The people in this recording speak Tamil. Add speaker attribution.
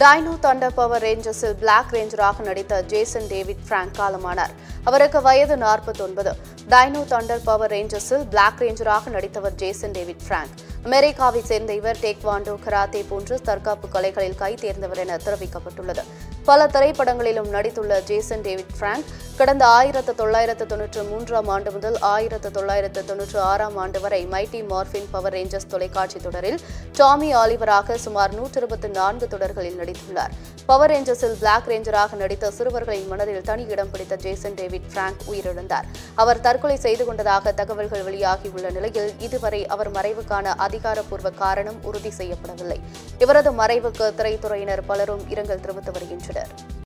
Speaker 1: டைனோ தண்டர் பவர் ரேஞ்சர்ஸில் பிளாக் ரேஞ்சராக நடித்த ஜேசன் டேவிட் பிராங்க் காலமானார் அவருக்கு வயது 49 டைனோ தண்டர் பவர் ரேஞ்சர்ஸில் பிளாக் ரேஞ்சராக நடித்தவர் ஜேசன் டேவிட் பிராங்க் அமெரிக்காவை சேர்ந்த இவர் டேக்வாண்டோ கராத்தே போன்ற தற்காப்பு கலைகளில் கை தேர்ந்தவர் என தெரிவிக்கப்பட்டுள்ளது பல திரைப்படங்களிலும் நடித்துள்ள ஜேசன் டேவிட் பிராங்க் கடந்த ஆயிரத்து தொள்ளாயிரத்து தொன்னூற்று மூன்றாம் ஆண்டு முதல் ஆயிரத்து தொள்ளாயிரத்து தொன்னூற்று ஆறாம் ஆண்டு வரை மைட்டி மார்பின் பவர் ரேஞ்சர்ஸ் தொலைக்காட்சி தொடரில் டாமி ஆலிவராக சுமார் நூற்று இருபத்தி நான்கு தொடர்களில் நடித்துள்ளார் பவர் ரேஞ்சர்ஸில் பிளாக் ரேஞ்சராக நடித்த சிறுவர்களின் மனதில் தனி இடம் பிடித்த ஜேசன் டேவிட் பிராங்க் உயிரிழந்தார் அவர் தற்கொலை செய்து கொண்டதாக தகவல்கள் வெளியாகியுள்ள நிலையில் இதுவரை அவர் மறைவுக்கான அதிகாரப்பூர்வ காரணம் உறுதி செய்யப்படவில்லை இவரது மறைவுக்கு திரைத்துறையினர் பலரும் இரங்கல் தெரிவித்து வருகின்றனர்